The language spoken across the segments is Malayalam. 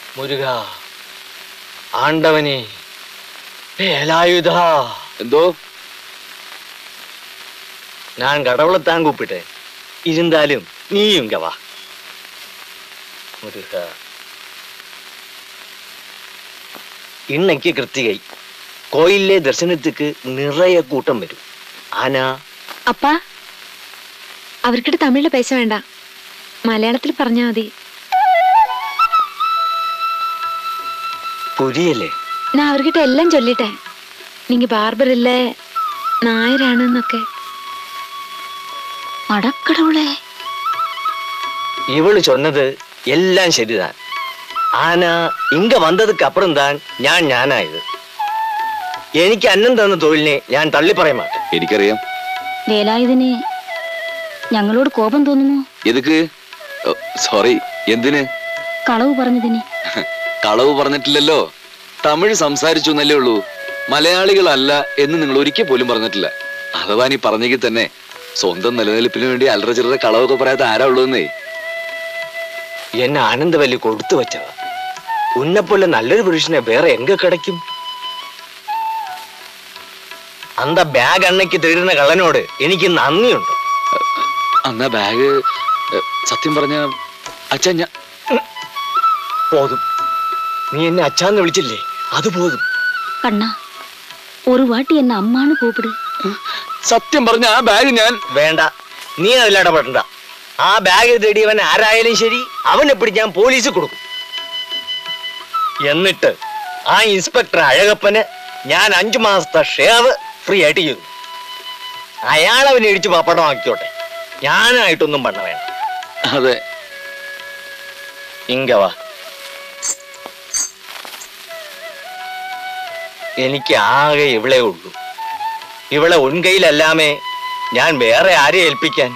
മുരുക ആണ്ടവനെ വേലായുധ എന്തോ ഞാൻ കടവളത്താൻ കൂപ്പിട്ടെ ഇരുന്നാലും നീയും ഇങ്ങ വാ മുരുക ഇന്നയ്ക്ക് കൃത്തികை കോയിലിലെ ദർശനത്തിക്ക് നിറയെ കൂട്ടം വരും ആന அப்பா அவர்கிட்ட தமிழ்ல பேச வேண்டாம் മലയാളത്തിൽ പറഞ്ഞാ മതി പുരിയല്ലേ ഞാൻ അവർക്കിட்ட എല്ലാം ചൊല്ലിട്ടെ നീങ്ക ബാർബർ ഇല്ലേ നായരാണെന്നൊക്കെ അടക്കടവുളെ ഇവള് ചൊന്നത് എല്ലാം ശരിതാൻ ആന ഇങ്ക വന്നതുക്ക് അപ്പുറം താൻ ഞാൻ ഞാനായത് എനിക്ക് അന്നം തന്ന തൊഴിലിനെ ഞാൻ തള്ളിപ്പറയ മാട്ടെ എനിക്കറിയാം വേലായുധന് ഞങ്ങളോട് കോപം തോന്നുന്നു എതുക്ക് സോറി എന്തിന് കളവ് പറഞ്ഞതിന് കളവ് പറഞ്ഞിട്ടില്ലല്ലോ തമിഴ് സംസാരിച്ചു എന്നല്ലേ ഉള്ളൂ മലയാളികളല്ല എന്ന് നിങ്ങൾ ഒരിക്കൽ പോലും പറഞ്ഞിട്ടില്ല അഥവാ നീ പറഞ്ഞെങ്കിൽ തന്നെ സ്വന്തം നിലനിൽപ്പിന് വേണ്ടി അല്ലറ ചില്ലറ കളവൊക്കെ പറയാത്ത ആരാ ഉള്ളതെന്നേ എന്നെ ആനന്ദവല്ലി കൊടുത്തു വെച്ചതാ ഉന്നെപ്പോലെ നല്ലൊരു പുരുഷനെ വേറെ എങ്ക കിടക്കും അന്ത ബാഗ് അണ്ണയ്ക്ക് തരുന്ന കള്ളനോട് എനിക്ക് നന്ദിയുണ്ട് അന്നാ ബാഗ് ഏ, സത്യം പറഞ്ഞ അച്ഛൻ ഞാൻ പോതും നീ എന്നെ അച്ഛാന്ന് വിളിച്ചില്ലേ അത് പോതും കണ്ണാ ഒരു വാട്ടി എന്നെ അമ്മാന്ന് കൂപ്പിട് സത്യം പറഞ്ഞ ആ ബാഗ് ഞാൻ വേണ്ട നീ അതിലിടപെടണ്ട ആ ബാഗ് തേടിയവൻ ആരായാലും ശരി അവനെ പിടിക്കാൻ പോലീസ് കൊടുക്കും എന്നിട്ട് ആ ഇൻസ്പെക്ടർ അഴകപ്പന് ഞാൻ അഞ്ചു മാസത്തെ ഷേവ് ഫ്രീ ആയിട്ട് ചെയ്തു അയാൾ അവനെ ഇടിച്ച് പപ്പടമാക്കിയോട്ടെ ഞാനായിട്ടൊന്നും പണ വേണ്ട അതെ ഇങ്കവാ എനിക്ക് ആകെ ഇവളെ ഉള്ളൂ ഇവളെ ഉൻകൈയിലല്ലാമേ ഞാൻ വേറെ ആരെ ഏൽപ്പിക്കാൻ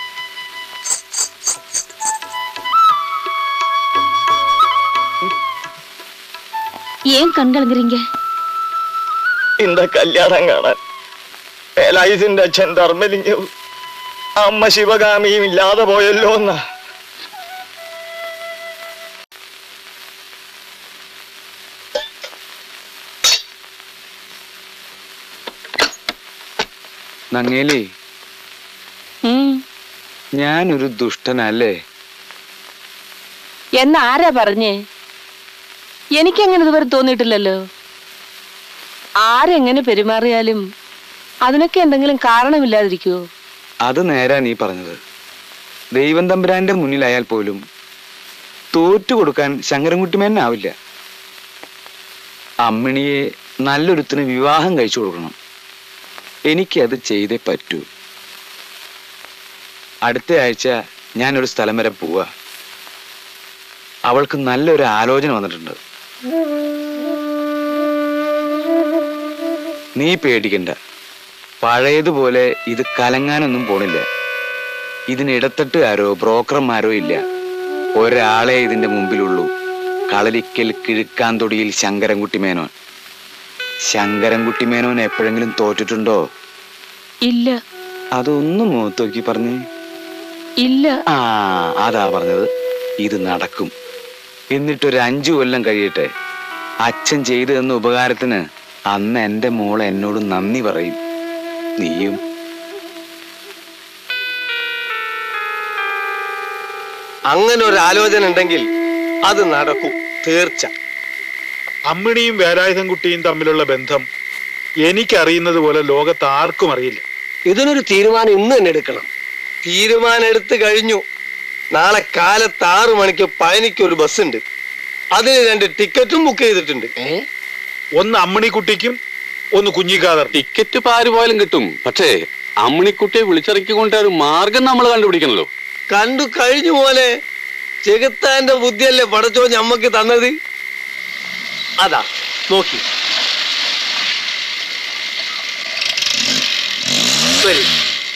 ഏൻ കൺകളങ്கிறீங்க இந்த കല്യാണം കാണാൻ വേലായുധന്റെ അച്ഛൻ ധർമ്മലിംഗവും അമ്മ ശിവകാമിയും ഇല്ലാതെ പോയല്ലോ എന്നാ നങ്ങേലി ഞാനൊരു ദുഷ്ടനല്ലേ എന്ന് ആരാ പറഞ്ഞേ എനിക്കങ്ങനെ ഇതുവരെ തോന്നിയിട്ടില്ലല്ലോ ആരെങ്ങനെ പെരുമാറിയാലും അതിനൊക്കെ എന്തെങ്കിലും കാരണമില്ലാതിരിക്കുവോ അത് നേരാ നീ പറഞ്ഞത് ദൈവം തമ്പുരാന്റെ മുന്നിലായാൽ പോലും തോറ്റു കൊടുക്കാൻ ശങ്കരൻകുട്ടിമേനാവില്ല അമ്മിണിയെ നല്ലൊരുത്തിന് വിവാഹം കഴിച്ചു കൊടുക്കണം എനിക്കത് ചെയ്തേ പറ്റൂ അടുത്ത ആഴ്ച ഞാനൊരു സ്ഥലം വരെ പോവാ അവൾക്ക് നല്ലൊരു ആലോചന വന്നിട്ടുണ്ട് നീ പേടിക്കണ്ട പഴയതുപോലെ ഇത് കലങ്ങാനൊന്നും പോണില്ല ഇതിനിടത്തട്ടുകാരോ ബ്രോക്കർമാരോ ഇല്ല ഒരാളെ ഇതിന്റെ മുമ്പിലുള്ളൂ കളരിക്കൽ കിഴുക്കാന്തൊടിയിൽ ശങ്കരൻകുട്ടി മേനോൻ ശങ്കരൻകുട്ടി മേനോൻ എപ്പോഴെങ്കിലും തോറ്റിട്ടുണ്ടോ ഇല്ല അതൊന്നും മുഖത്ത് നോക്കി പറഞ്ഞേ ഇല്ല ആ അതാ പറഞ്ഞത് ഇത് നടക്കും എന്നിട്ടൊരു അഞ്ചു കൊല്ലം കഴിയട്ടെ അച്ഛൻ ചെയ്തു തന്ന ഉപകാരത്തിന് അന്ന് എന്റെ മോൾ എന്നോട് നന്ദി പറയും നീയും അങ്ങനെ ഒരു ആലോചന ഉണ്ടെങ്കിൽ അത് നടക്കും തീർച്ച അമ്മിണിയും വേലായുധൻകുട്ടിയും തമ്മിലുള്ള ബന്ധം എനിക്കറിയുന്നത് പോലെ ലോകത്ത് ആർക്കും അറിയില്ല ഇതിനൊരു തീരുമാനം ഇന്ന് തന്നെ എടുക്കണം തീരുമാനം എടുത്തു കഴിഞ്ഞു നാളെ കാലത്ത് ആറു മണിക്ക് പഴനിക്ക് ഒരു ബസ് ഉണ്ട് അതിന് രണ്ട് ടിക്കറ്റും ബുക്ക് ചെയ്തിട്ടുണ്ട് ഒന്ന് അമ്മിണിക്കുട്ടിക്കും ഒന്ന് കുഞ്ഞിക്കാതർ ടിക്കറ്റ് ഇപ്പൊ ആര് പോയാലും കിട്ടും പക്ഷേ അമ്മിണിക്കുട്ടിയെ വിളിച്ചിറക്കിക്കൊണ്ട് ഒരു മാർഗം നമ്മൾ കണ്ടുപിടിക്കണല്ലോ കണ്ടു കഴിഞ്ഞു പോലെ ചെകുത്താന്റെ ബുദ്ധിയല്ലേ പടച്ചോ ഞമ്മക്ക് തന്നത് അതാ നോക്കി വരൂ.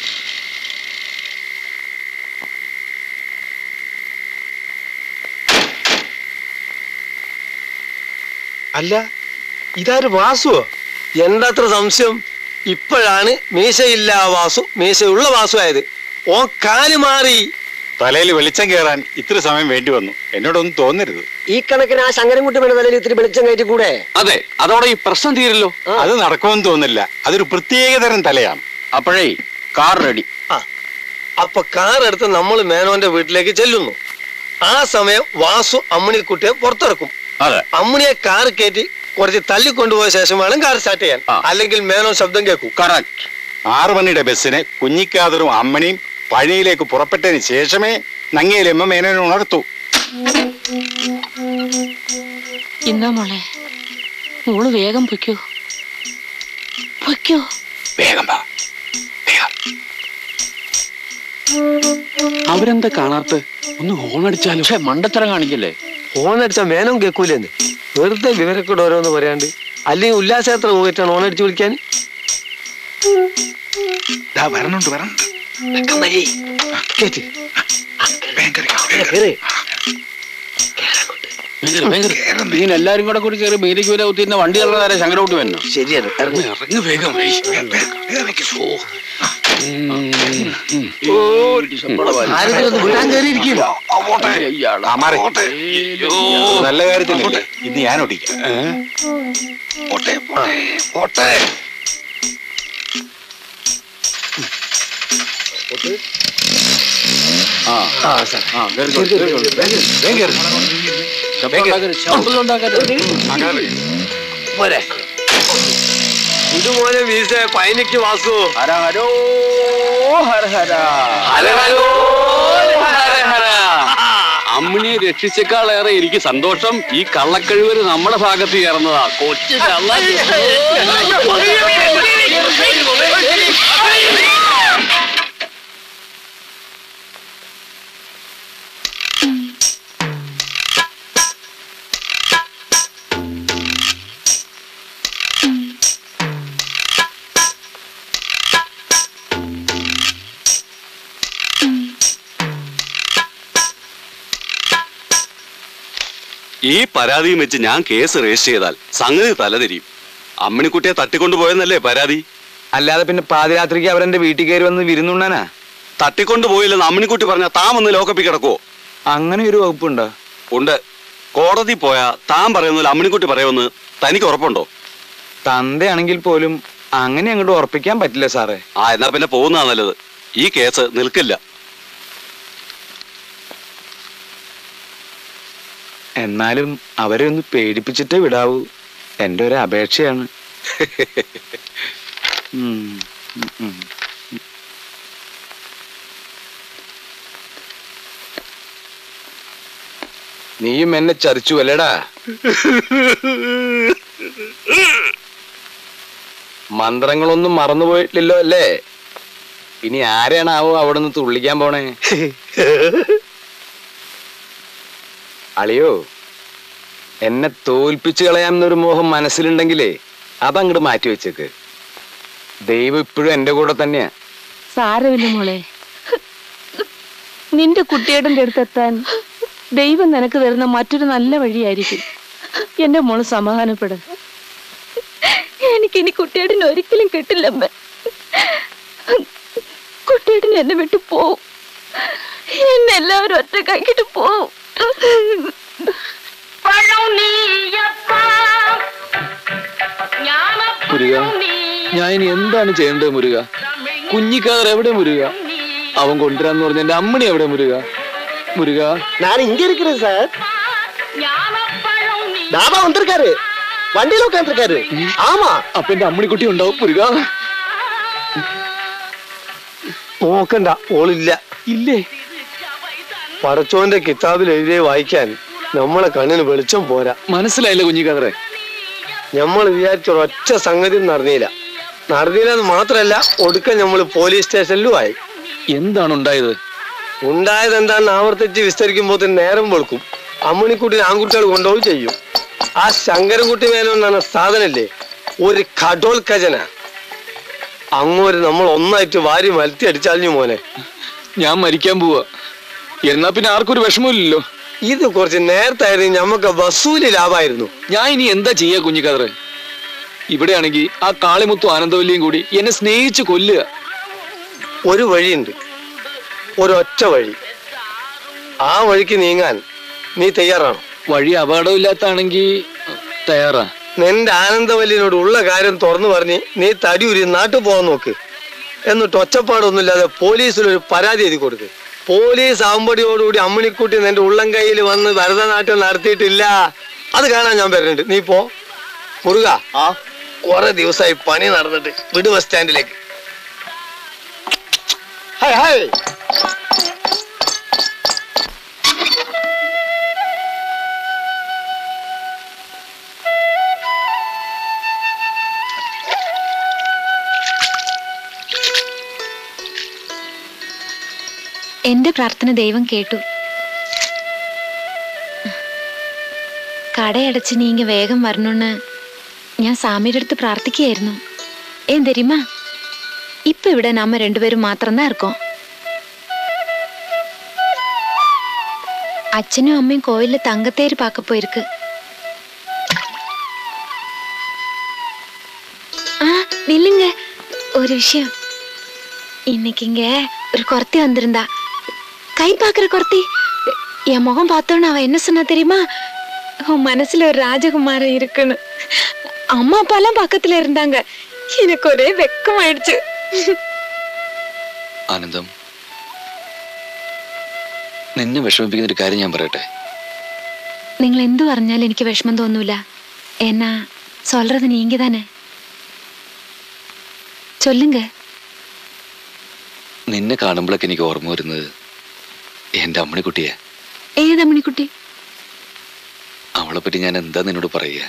അല്ല ഇതാര് വാസുവോ എന്താത്ര സംശയം ഇപ്പോഴാണ് മീശയില്ല വാസു മീശയുള്ള വാസു ആയത് ഓ കാല് മാറി തലയിൽ വെളിച്ചം കയറാൻ ഇത്ര സമയം വേണ്ടി വന്നു എന്നോടൊന്നും തോന്നരുത് ഈ കണക്കിന് ആ ശങ്കരൻകുട്ടി വേണ്ട തലയിൽ ഇത്തിരി വെളിച്ചം കയറ്റി കൂടെ അതെ അതോടെ ഈ പ്രശ്നം തീരല്ലോ അത് നടക്കുമെന്ന് തോന്നില്ല അതൊരു പ്രത്യേകതരം തലയാണ് അപ്പോഴേ കാർ റെഡി അപ്പൊ കാർ എടുത്ത് നമ്മൾ മേനോന്റെ വീട്ടിലേക്ക് ചെല്ലുന്നു ആ സമയം വാസു അമ്മിണിക്കുട്ടിയെ പുറത്തിറക്കും അതെ അമ്മിണിയെ കാർ കയറ്റി കുറച്ച് തള്ളിക്കൊണ്ടുപോയ ശേഷം വേണം കാർ സ്റ്റാർട്ട് ചെയ്യാൻ ആ. അല്ലെങ്കിൽ മേനോൻ ശബ്ദം കേൾക്കും കറക്റ്റ് ആറു മണിയുടെ ബസ്സിന് കുഞ്ഞിക്കാതറും അമ്മണിയും പഴനിയിലേക്ക് പുറപ്പെട്ടതിന് ശേഷമേ നങ്ങയിലമ്മ മേനോനെ ഉണർത്തു ഇന്നാ മോളെ മോള് വേഗം പൊയ്ക്കോ പൊയ്ക്കോ വേഗം വാ വേഗം. അവരെന്താ കാണാത്ത ഒന്ന് ഹോൺ അടിച്ചാലോ പക്ഷെ മണ്ടത്തരം കാണിക്കല്ലേ ഫോൺ അടിച്ചാൽ മേനോൻ കേൾക്കൂലെന്ന് വെറുതെ വിവരക്കൂടെ ഓരോന്ന് പറയാണ്ട് അല്ലെങ്കിൽ ഉല്ലാസയാത്ര പോയിട്ടാണ് ഓൺ അടിച്ചു വിളിക്കാൻ വരണുണ്ട് വരണുണ്ട് കേറ്റ് ഇങ്ങനെ എല്ലാരും കൂടെ കൂടി കയറി മീരിക്ക് വരെ കുത്തിയിരുന്ന വണ്ടി ഇറങ്ങാതെ ശങ്കരോട്ട് വന്നു ശരിയാണ് ഇറങ്ങ്. ഇറങ്ങ് വേഗം ആരെങ്കിലും ഒന്ന് വിടാൻ കയറിയിരിക്കും ആ, മാറി. നല്ല കാര്യത്തിലല്ലേ ഇന്ന് ഞാൻ ഓടിക്കാം ആ സാർ പോരെ ഇതുപോലെ വീസ പൈനക്ക് വാസു ഹര ഹരോ ഹര ഹര അമ്മിനെ രക്ഷിച്ചേക്കാളേറെ എനിക്ക് സന്തോഷം ഈ കള്ളക്കഴിവര് നമ്മുടെ ഭാഗത്ത് ചേർന്നതാ കൊച്ചു കള്ള ഈ പരാതിയും വെച്ച് ഞാൻ കേസ് രജിസ്റ്റർ ചെയ്താൽ സംഗതി തലതിരിയും അമ്മിണിക്കുട്ടിയെ തട്ടിക്കൊണ്ടുപോയെന്നല്ലേ പരാതി അല്ലാതെ പിന്നെ പാതിരാത്രിക്ക് അവരെന്റെ വീട്ടിൽ കയറി വന്ന് വിരുന്നുണ്ണാനാ തട്ടിക്കൊണ്ടുപോയില്ലെന്ന് അമ്മിണിക്കുട്ടി പറഞ്ഞാൽ താൻ വന്ന് ലോക്കപ്പിൽ കിടക്കുവോ അങ്ങനെ ഒരു വകുപ്പുണ്ടോ ഉണ്ട് കോടതി പോയാ താൻ പറയുന്നില്ല അമ്മിണിക്കുട്ടി പറയുമെന്ന് തനിക്ക് ഉറപ്പുണ്ടോ തന്തയാണെങ്കിൽ പോലും അങ്ങനെ അങ്ങോട്ട് ഉറപ്പിക്കാൻ പറ്റില്ല സാറേ ആ എന്നാ പിന്നെ പോകുന്നതാ നല്ലത് ഈ കേസ് നിൽക്കില്ല എന്നാലും അവരെ ഒന്ന് പേടിപ്പിച്ചിട്ടേ വിടാവൂ എൻ്റെ ഒരു അപേക്ഷയാണ് ഉം, ഉം, ഉം. നീയും എന്നെ ചതിച്ചു അല്ലേടാ മന്ത്രങ്ങളൊന്നും മറന്നുപോയിട്ടില്ലല്ലോ അല്ലേ ഇനി ആരെയാണാവോ അവിടെ നിന്ന് തുള്ളിക്കാൻ പോണേ അളിയോ എന്നെ തോൽപ്പിച്ചു കളയാമെന്നൊരു മോഹം മനസ്സിലുണ്ടെങ്കിലേ അതങ്ങോട്ട് മാറ്റി വെച്ചേക്ക് ദൈവം ഇപ്പോഴും എന്റെ കൂടെ തന്നെയാ സാരമില്ല മോളെ നിന്റെ കുട്ടിയുടെ അടുത്തെത്താൻ ദൈവം നിനക്ക് തരുന്ന മറ്റൊരു നല്ല വഴിയായിരിക്കും എന്റെ മോള് സമാധാനപ്പെടും എനിക്കിനി കുട്ടിയേട്ടന് ഒരിക്കലും കിട്ടില്ലമ്മ കുട്ടിയേട്ടൻ എന്നെ വിട്ടു പോവും എന്നെ എല്ലാവരും ഒറ്റക്കാക്കിട്ട് പോവും മുരുക ഞാൻ ഇനി എന്താണ് ചെയ്യേണ്ടത് മുരുക കുഞ്ഞിക്കാതർ എവിടെ മുരുക അവൻ കൊണ്ടുവരാന്ന് പറഞ്ഞ എന്റെ അമ്മണി എവിടെ മുരുക മുരുക நான் இங்க இருக்கிறேன் சார் தாபா வந்திருக்காரு வண்டியில உட்காந்துருக்காரு ஆமா അപ്പൊ എന്റെ അമ്മണിക്കുട്ടി ഉണ്ടാവും മുരുക നോക്കണ്ട ഓളില്ല ഇല്ലേ പടച്ചോന്റെ കിതാബിൽ എഴുതിയ വായിക്കാൻ നമ്മളെ കണ്ണിന് വെളിച്ചം പോരാ മനസ്സിലായില്ല കുഞ്ഞിക്കാതറെ നമ്മൾ വിചാരിച്ച ഒറ്റ സംഗതി നടന്നില്ല നടന്നില്ലെന്ന് മാത്രല്ല ഒടുക്കം നമ്മൾ പോലീസ് സ്റ്റേഷനിലും ആയി എന്താണ് ഉണ്ടായത് ഉണ്ടായത് എന്താണെന്ന് ആവർത്തിച്ച് വിസ്തരിക്കുമ്പോൾ നേരം വെളുക്കും അമ്മണിക്കുട്ടിനെ ആൺകുട്ടികൾ കൊണ്ടുപോയി ചെയ്യും ആ ശങ്കരൻകുട്ടി മേനോന്നാണ് സാധനല്ലേ ഒരു കടോൽ ഖജന അങ്ങോട്ട് നമ്മൾ ഒന്നായിട്ട് വാരി മലത്തി അടിച്ചാലിഞ്ഞു മോനെ ഞാൻ മരിക്കാൻ പോവാ എന്നാ പിന്നെ ആർക്കും ഒരു വിഷമമില്ലല്ലോ ഇത് കുറച്ച് നേരത്തായിരുന്നു ഞമ്മക്ക് വസൂലി ലാഭമായിരുന്നു ഞാൻ ഇനി എന്താ ചെയ്യാ കുഞ്ഞിക്കാതറെ ഇവിടെയാണെങ്കിൽ ആ കാളിമുത്തും ആനന്ദവല്ലിയും കൂടി എന്നെ സ്നേഹിച്ച് കൊല്ലുക ഒരു വഴിയുണ്ട് ഒരൊറ്റ വഴി ആ വഴിക്ക് നീങ്ങാൻ നീ തയ്യാറാണോ വഴി അപകടമില്ലാത്താണെങ്കിൽ തയ്യാറാ നിന്റെ ആനന്ദവല്ലിനോട് ഉള്ള കാര്യം തുറന്നു പറഞ്ഞ് നീ തടിയുരി നാട്ടിൽ പോകാൻ നോക്ക് എന്നിട്ട് ഒച്ചപ്പാടൊന്നുമില്ലാതെ പോലീസിൽ ഒരു പരാതി എഴുതി കൊടുക്ക് പോലീസ് ആവുമ്പടിയോടുകൂടി അമ്മിണിക്കുട്ടി നിന്റെ ഉള്ളം കയ്യിൽ വന്ന് ഭരതനാട്യം നടത്തിയിട്ടില്ല അത് കാണാൻ ഞാൻ വരുന്നുണ്ട് നീ പോ മുരുക ആ കുറെ ദിവസമായി പണി നടന്നിട്ട് വിട് ബസ് സ്റ്റാൻഡിലേക്ക് ഹായ് ഹായ് എന്റെ പ്രാർത്ഥന ദൈവം കേട്ടു കടയടച്ച് നീங்க വേഗം വരണമെന്ന് ഞാൻ സാമിയുടെ അടുത്ത് പ്രാർത്ഥിക്കുകയായിരുന്നു ഏൻ தெரியுமா ഇപ്പൊ ഇവിടെ നമ്മ രണ്ടുപേരും മാത്രം தான் இருக்கோம் അച്ഛനും അമ്മയും കോവിലിൽ തങ്കത്തേര് പാക്ക പോയിருக்கு ஆ நில்லுங்க ஒரு விஷயம் இன்னைக்கு இங்க ஒரு குறத்தி வந்திருந்தா கை பாக்குற குறத்தி என் முகம் பார்த்தோன்னு அவ என்ன சொன்னா தெரியுமா உன் மனசுல ஒரு ராஜகுமாரன் இருக்குன்னு அம்மா அப்பா எல்லாம் பக்கத்துல இருந்தாங்க எனக்கு ஒரே வெக்கமாயிடுச்சு ആനന്ദം നിന്നെ വിഷമിപ്പിക്കുന്ന ഒരു കാര്യം ഞാൻ പറയട്ടെ നിങ്ങൾ എന്തു പറഞ്ഞാലും എനിക്ക് വിഷമം തോന്നൂല എന്നാ சொல்றது நீங்க தானே சொல்லுங்க നിന്നെ കാണുമ്പോഴൊക്കെ എനിക്ക് ഓർമ്മ വരുന്നത് എന്റെ അമ്മണിക്കുട്ടിയെ ഏതാ മണിക്കുട്ടി അവളെ പറ്റി ഞാൻ എന്താ നിന്നോട് പറയുക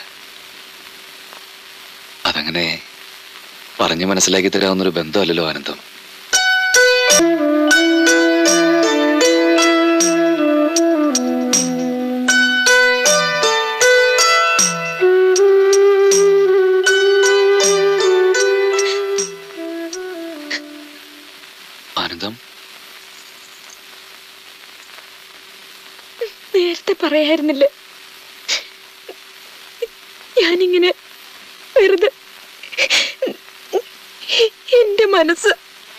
അതങ്ങനെ പറഞ്ഞു മനസ്സിലാക്കി തരാവുന്നൊരു ബന്ധമല്ലല്ലോ ആനന്ദം ആനന്ദം നേരത്തെ പറയായിരുന്നില്ല ഞാനിങ്ങനെ വെറുതെ എന്റെ മനസ്സ്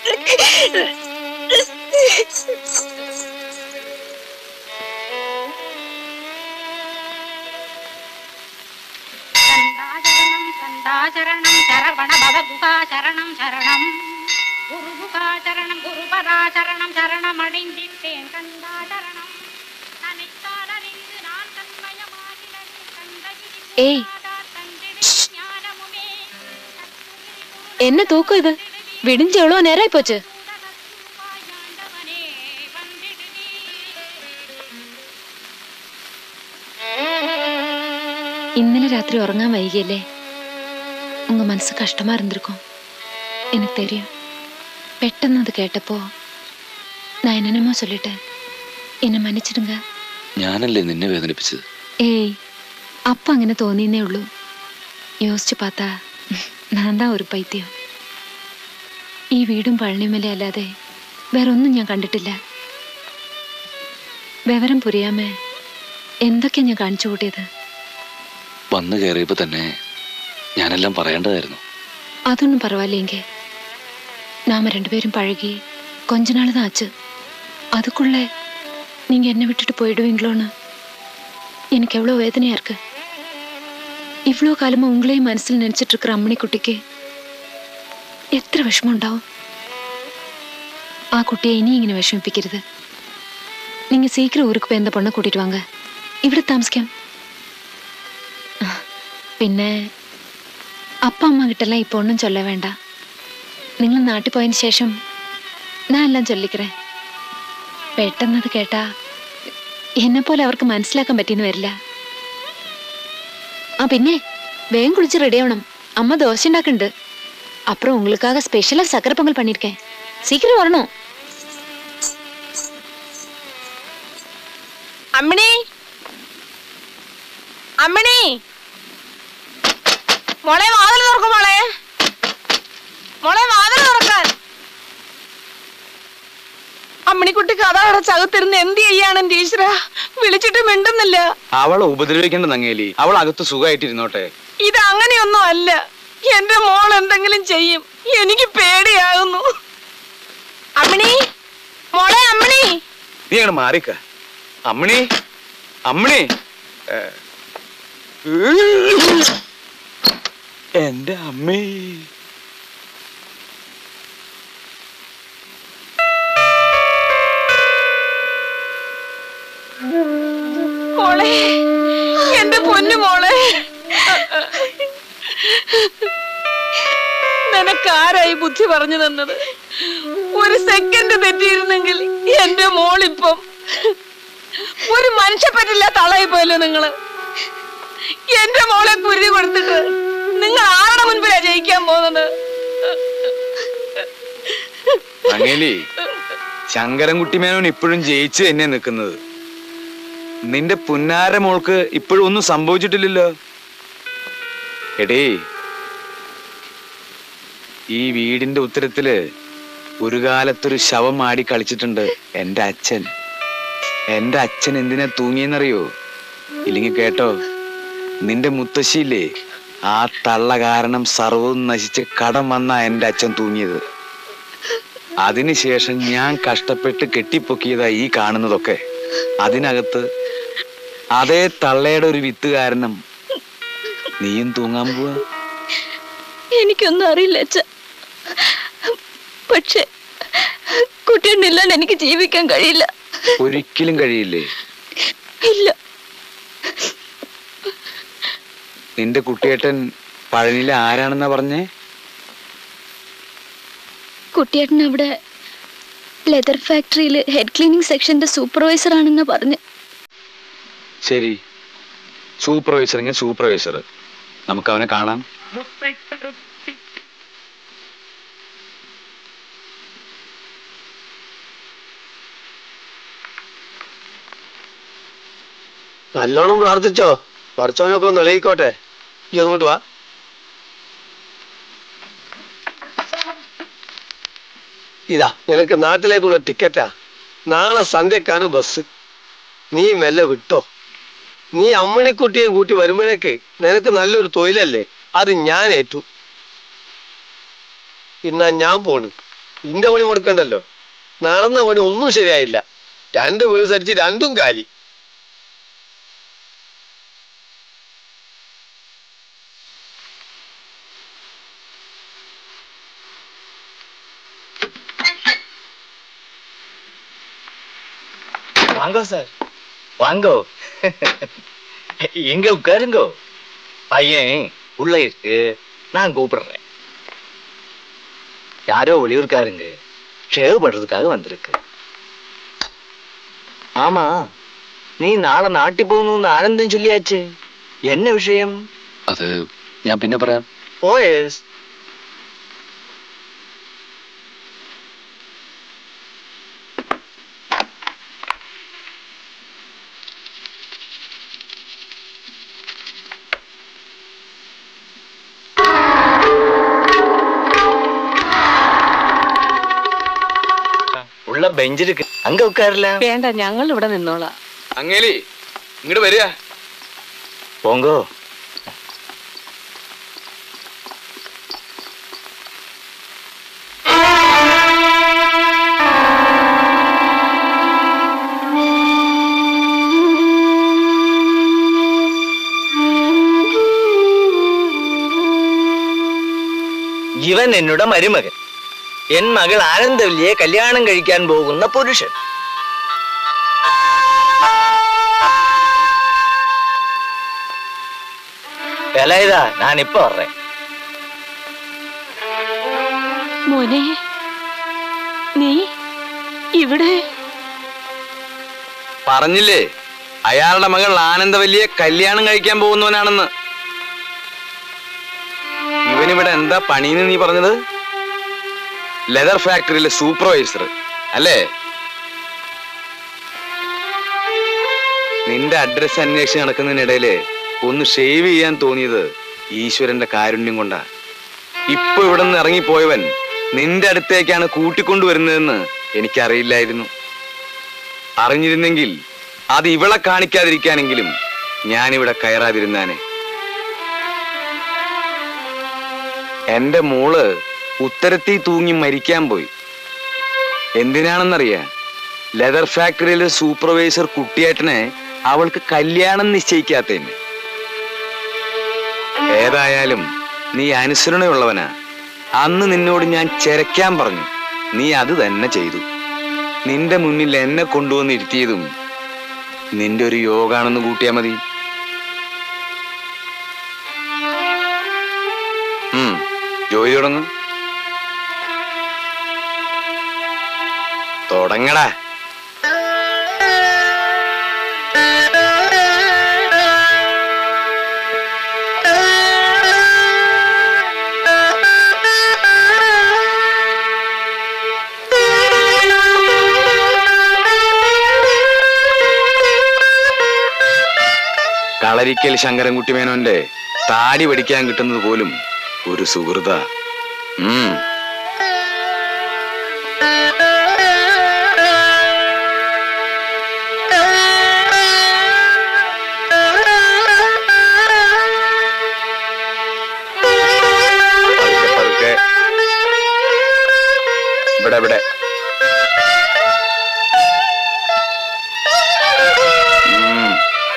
ചണ്ഡാചരണം ചണ്ഡാചരണം ശരവണ ഭവഗുഹാചരണം ശരണം ഗുരുഗുഹാചരണം ഗുരുപദാചരണം ശരണമടിഞ്ചിട്ടേൻ കണ്ടാചരണം തനിത്താനറിந்து நான் தன்மயமாகினது கண்டகிரி ഏയ് എന്നെ തൂക്കും ഇത് വിടിഞ്ച് എவ்வளோ നേരമായി പോച്ച് ഇന്നലെ രാത്രി ഉറങ്ങാൻ വൈകിയല്ലേ ഉங்க മനസ്സ് കഷ്ടമാ இருந்திருக்கும் எனக்கு தெரியும் പെട്ടെന്ന് അത് കേട്ടപ്പോ நான் என்னென்னமோ சொல்லிட்டேன் എന്നെ മன்னிச்சிடுங்க ഞാനല്ലേ നിന്നെ വേദനിപ്പിച്ചത് ഏയ് അപ്പ അങ്ങനെ തോന്നിയെന്നേ ഉള്ളൂ യോസിച്ചു പാത്താ ഞാൻ താ ഒരു പൈത്യം ഈ വീടും പഴനിമല അല്ലാതെ വേറൊന്നും ഞാൻ കണ്ടിട്ടില്ല വിവരം പുരിയാമേ എന്തൊക്കെയാ ഞാൻ കാണിച്ചു കൂട്ടിയത് വന്നു കയറിയപ്പോ തന്നെ ഞാനെല്ലാം പറയേണ്ടതായിരുന്നു അതൊന്നും പരവായില്ലേങ്ക നാമ രണ്ടുപേരും പഴകി கொஞ்ச நாள் தான் ஆச்சு அதுக்குள்ள நீங்க என்ன விட்டுட்டு போயிடுவீங்களோன்னு எனக்கு எவ்வளோ வேதனையா இருக்கு இவ்வளோ காலமா உங்களையும் மனசில் நினைச்சிட்டு இருக்கிற அம்மணி குட்டிக்கு എത്ര വിഷമം ഉണ്ടാവും ആ കുട്ടിയെ ഇനി ഇങ്ങനെ വിഷമിപ്പിക്കരുത് நீங்க சீக்கிரம் ஊருக்கு போய் இந்த பொண்ணை கூட்டிட்டு வாங்க ഇവിടെ താമസിക്കാം പിന്നെ അപ്പ അമ്മ കിട്ടെല്ലാം ഇപ്പൊ ഒന്നും ചൊല്ല വേണ്ട നിങ്ങൾ നാട്ടിൽ പോയതിന് ശേഷം ഞാൻ എല്ലാം ചൊല്ലിക്കറേ പെട്ടെന്നത് കേട്ടാ എന്നെ പോലെ അവർക്ക് മനസ്സിലാക്കാൻ പറ്റിയെന്ന് വരില്ല ആ പിന്നെ വേഗം കുളിച്ച് റെഡി ആവണം അമ്മ ദോശ ഉണ്ടാക്കുന്നുണ്ട് அப்புறம் உங்களுக்காக ஸ்பெஷலா சக்கரை பொங்கல் பண்ணிருக்கேன் சீக்கிரம் வரணும் അമ്മിണി അമ്മിണി മോളെ വാതിൽ തുറക്കും മോളെ മോളെ വാതിൽ തുറക്കാൻ അമ്മിണിക്കുട്ടിക്ക് അതാ അടച്ചകത്തിരുന്ന് എന്ത് ചെയ്യാണ് എന്റെ ഈശ്വര വിളിച്ചിട്ട് മിണ്ടുന്നില്ല അവളെ ഉപദ്രവിക്കേണ്ട നങ്ങേലി അവൾ അകത്ത് സുഖമായിട്ടിരുന്നോട്ടെ ഇത് അങ്ങനെയൊന്നും അല്ല എന്റെ മോൾ എന്തെങ്കിലും ചെയ്യും എനിക്ക് പേടിയാകുന്നു അമ്മിണി മോളെ അമ്മിണി നീ അങ്ങോട്ട് മാറിക്ക അമ്മണി അമ്മണി എന്റെ അമ്മേ മോളെ എന്റെ പൊന്നു മോളെ നിനക്കാരായി ബുദ്ധി പറഞ്ഞു തന്നത് ഒരു സെക്കൻഡ് തെറ്റിയിരുന്നെങ്കിൽ എന്റെ മോളിപ്പം ഒരു മനുഷ്യപ്പറ്റില്ലാത്ത ആളായി പോയല്ലോ നിങ്ങള് എന്റെ മോളെ കുരുതി കൊടുത്തിട്ട് നിങ്ങൾ ആരുടെ മുൻപിലാ ജയിക്കാൻ പോകുന്നത് അങ്ങേലി ശങ്കരൻകുട്ടി മേനോൻ ഇപ്പോഴും ജയിച്ച് തന്നെ നിൽക്കുന്നത് നിന്റെ പുന്നാര മോൾക്ക് ഇപ്പോഴും ഒന്നും സംഭവിച്ചിട്ടില്ലല്ലോ എടേ ഈ വീടിന്റെ ഉത്തരത്തില് ഒരു കാലത്തൊരു ശവം ആടി കളിച്ചിട്ടുണ്ട് എന്റെ അച്ഛൻ എന്റെ അച്ഛൻ എന്തിനാ തൂങ്ങിയെന്നറിയോ ഇല്ലെങ്കിൽ കേട്ടോ നിന്റെ മുത്തശ്ശിയില്ലേ ആ തള്ള കാരണം സർവ്വവും നശിച്ച് കടം വന്ന എന്റെ അച്ഛൻ തൂങ്ങിയത് അതിനുശേഷം ഞാൻ കഷ്ടപ്പെട്ട് കെട്ടിപ്പൊക്കിയതാ ഈ കാണുന്നതൊക്കെ അതിനകത്ത് അതേ തള്ളയുടെ ഒരു വിത്ത് കാരണം നീയും തൂങ്ങാൻ പോവാ എനിക്കൊന്നും അറിയില്ല അച്ഛ പക്ഷെ കുട്ടിയുണ്ടില്ലാണ്ട് എനിക്ക് ജീവിക്കാൻ കഴിയില്ല ഒരിക്കലും കഴിയില്ലേ ഇല്ല നിന്റെ കുട്ടിയേട്ടൻ പഴനിയിലെ ആരാണെന്നാ പറഞ്ഞേ കുട്ടിയേട്ടൻ അവിടെ ലെതർ ഫാക്ടറിയിൽ ഹെഡ് ക്ലീനിങ് സെക്ഷന്റെ സൂപ്പർവൈസർ ആണെന്ന് പറഞ്ഞു ശരി സൂപ്പർവൈസർ സൂപ്പർവൈസർ നമുക്ക് അവനെ കാണാം നല്ലോണം പ്രാർത്ഥിച്ചോ പഠിച്ചവനൊക്കെ ഒന്ന് തെളിയിക്കോട്ടെ ഈ അങ്ങോട്ട് വാ ഇതാ നിനക്ക് നാട്ടിലേക്കുള്ള ടിക്കറ്റാ നാളെ സന്ധ്യക്കാണ് ബസ് നീ മെല്ലെ വിട്ടോ നീ അമ്മണിക്കുട്ടിയെ കൂട്ടി വരുമ്പോഴേക്ക് നിനക്ക് നല്ലൊരു തൊഴിലല്ലേ അത് ഞാൻ ഏറ്റു ഇന്നാ ഞാൻ പോണ് ഇന്റെ പണി മുടക്കണ്ടല്ലോ നടന്ന പണി ഒന്നും ശരിയായില്ല രണ്ട് വീട് സരിച്ച് രണ്ടും കാലി வாங்கோ சார் வாங்கோ எங்க உட்காருங்கோ பையன் உள்ள இருக்கு நான் கூப்பிடுறேன் யாரோ வெளியூர்காருங்க ஷேவ் பண்றதுக்காக வந்திருக்கு ஆமா நீ നാളെ നാട്ടിൽ പോകുന്നു ആനന്ദം ചൊല്ലിയാച്ച് എന്ന വിഷയം അത് ഞാൻ പിന്നെ പറയാം പോയേസ് ഉള്ള ബെഞ്ചിருக்கு അങ്ക ഉட்காரல വേണ്ട ഞങ്ങൾ ഇവിടെ നിന്നോളാം അങ്ങേലി ഇങ്ങോട്ട് വരിക പോങ്കോ ഇവൻ എന്നോട് മരുമകൻ എൻ മകൾ ആനന്ദവല്ലിയെ കല്യാണം കഴിക്കാൻ പോകുന്ന പുരുഷൻ വിലയിതാ ഞാൻ ഇപ്പൊ പറഞ്ഞേ മോനെ നീ ഇവിടെ പറഞ്ഞില്ലേ അയാളുടെ മകൾ ആനന്ദവല്ലിയെ കല്യാണം കഴിക്കാൻ പോകുന്നവനാണെന്ന് ഇവനിവിടെ എന്താ പണിന്ന് നീ പറഞ്ഞത് ലെതർ ഫാക്ടറിയിലെ സൂപ്പർവൈസർ അല്ലേ നിന്റെ അഡ്രസ് അന്വേഷിച്ച് നടക്കുന്നതിനിടയില് ഒന്ന് ഷേവ് ചെയ്യാൻ തോന്നിയത് ഈശ്വരന്റെ കാരുണ്യം കൊണ്ടാ ഇപ്പൊ ഇവിടെ നിന്ന് ഇറങ്ങിപ്പോയവൻ നിന്റെ അടുത്തേക്കാണ് കൂട്ടിക്കൊണ്ടുവരുന്നതെന്ന് എനിക്കറിയില്ലായിരുന്നു അറിഞ്ഞിരുന്നെങ്കിൽ അത് ഇവളെ കാണിക്കാതിരിക്കാനെങ്കിലും ഞാനിവിടെ കയറാതിരുന്നാനെ എന്റെ മോള് ഉത്തരത്തിൽ തൂങ്ങി മരിക്കാൻ പോയി എന്തിനാണെന്നറിയാ ലെതർ ഫാക്ടറിയിലെ സൂപ്പർവൈസർ കുട്ടിയേട്ടനെ അവൾക്ക് കല്യാണം നിശ്ചയിക്കാത്തതിന് ഏതായാലും നീ അനുസരണയുള്ളവനാ അന്ന് നിന്നോട് ഞാൻ ചെരക്കാൻ പറഞ്ഞു നീ അത് തന്നെ ചെയ്തു നിന്റെ മുന്നിൽ എന്നെ കൊണ്ടുവന്ന് ഇരുത്തിയതും നിന്റെ ഒരു യോഗാണെന്ന് കൂട്ടിയാ മതി ഉം, ജോലി തുടങ്ങും തുടങ്ങടാ കളരിക്കൽ ശങ്കരൻകുട്ടി മേനോന്റെ താടി പഠിക്കാൻ കിട്ടുന്നത് പോലും ഒരു സുഹൃത ഉം പതുക്കെ, പതുക്കെ. ഇവിടെ ഇവിടെ ഉം.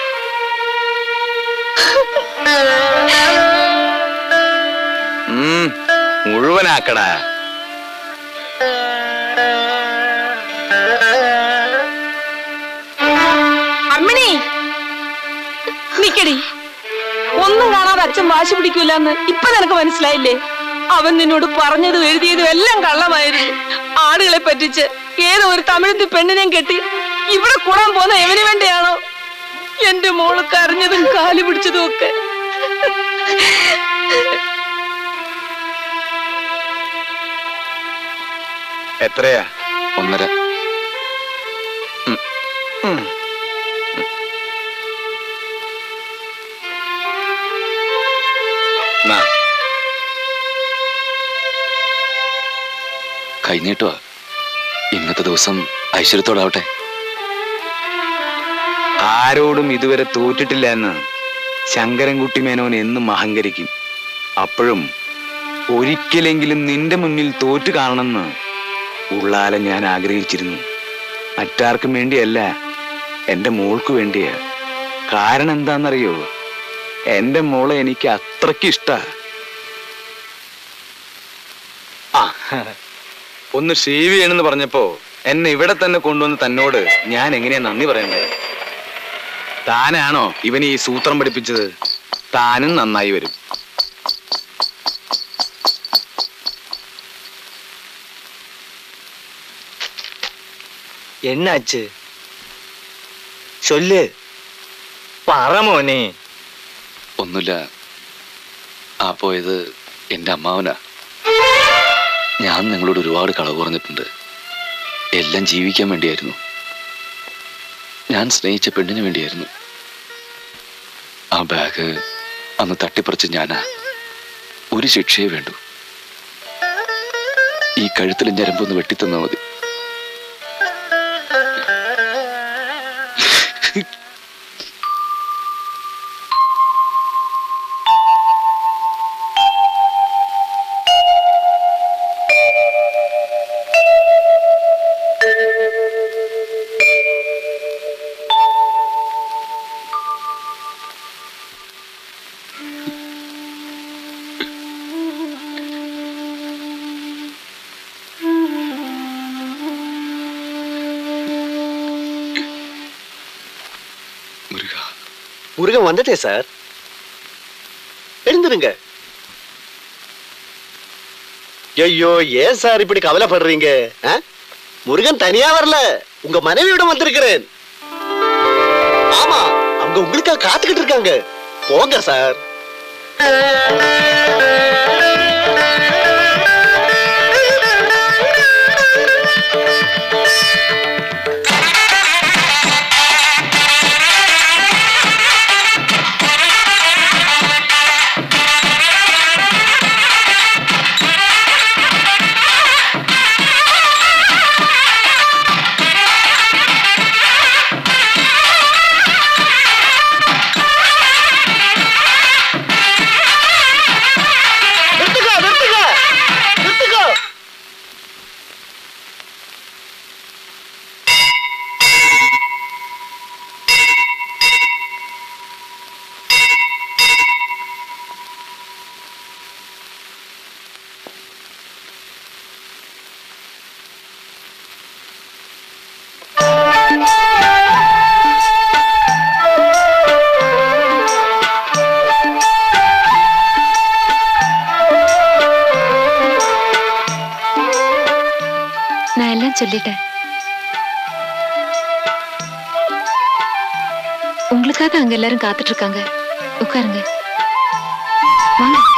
ഉം, മുഴുവനാക്കടാ അമ്മിണി നിക്കടി ഒന്നും കാണാതെ അച്ഛൻ വാശി പിടിക്കൂലെന്ന് ഇപ്പൊ നിനക്ക് മനസ്സിലായില്ലേ അവൻ നിന്നോട് പറഞ്ഞതും എഴുതിയതും എല്ലാം കള്ളമായിരുന്നു ആടുകളെ പറ്റിച്ച് ഏതോ ഒരു തമിഴത്തി പെണ്ണിനെയും കെട്ടി ഇവിടെ കൂടാൻ പോകുന്ന എവന് വേണ്ടിയാണോ എന്റെ മോള് കരഞ്ഞതും കാലു പിടിച്ചതും ഒക്കെ എത്രയാ ഒന്നര ഉം. നാ, കൈനീട്ടുവാ ഇന്നത്തെ ദിവസം ഐശ്വര്യത്തോടാവട്ടെ ആരോടും ഇതുവരെ തോറ്റിട്ടില്ല എന്ന് ശങ്കരൻകുട്ടി മേനോൻ എന്നും അഹങ്കരിക്കും അപ്പോഴും ഒരിക്കലെങ്കിലും നിന്റെ മുന്നിൽ തോറ്റു കാണണമെന്ന് ഉള്ളാലെ ഞാൻ ആഗ്രഹിച്ചിരുന്നു മറ്റാർക്കും വേണ്ടിയല്ല എന്റെ മോൾക്ക് വേണ്ടിയാ കാരണം എന്താണെന്നറിയോ എന്റെ മോളെ എനിക്ക് അത്രയ്ക്ക് ഇഷ്ട ആ ഒന്ന് ഷേവ് ചെയ്യണമെന്ന് പറഞ്ഞപ്പോ എന്നെ ഇവിടെ തന്നെ കൊണ്ടുവന്ന് തന്നോട് ഞാൻ എങ്ങനെയാ നന്ദി പറയണ്ടേ താനാണോ ഇവന് ഈ സൂത്രം പഠിപ്പിച്ചത് താനും നന്നായി വരും എന്നാച്ച് ചൊല്ല് പറ മോനെ ഒന്നുമില്ല ആ പോയത് എൻ്റെ അമ്മാവനാ ഞാൻ നിങ്ങളോട് ഒരുപാട് കളവ് പറഞ്ഞിട്ടുണ്ട് എല്ലാം ജീവിക്കാൻ വേണ്ടിയായിരുന്നു ഞാൻ സ്നേഹിച്ച പെണ്ണിന് വേണ്ടിയായിരുന്നു ആ ബാഗ് അന്ന് തട്ടിപ്പറിച്ച് ഞാനാ ഒരു ശിക്ഷയെ വേണ്ടു ഈ കഴുത്തിൽ ഞരമ്പൊന്ന് വെട്ടിത്തന്നാ മതി முருகா முருகன் வந்துட்டே சார் எழுந்துருங்க ஐயோ ஏன் சார் இப்படி கவலைப்படுறீங்க ஆ? முருகன் தனியா வரல உங்க மனைவியோட வந்திருக்கிறேன் ஆமா அவங்க உங்களுக்காக காத்துக்கிட்டு இருக்காங்க போங்க சார் Thank சொல்லிட்டேன் உங்களுக்காக அங்க எல்லாரும் காத்துட்டு இருக்காங்க உட்காருங்க வாங்க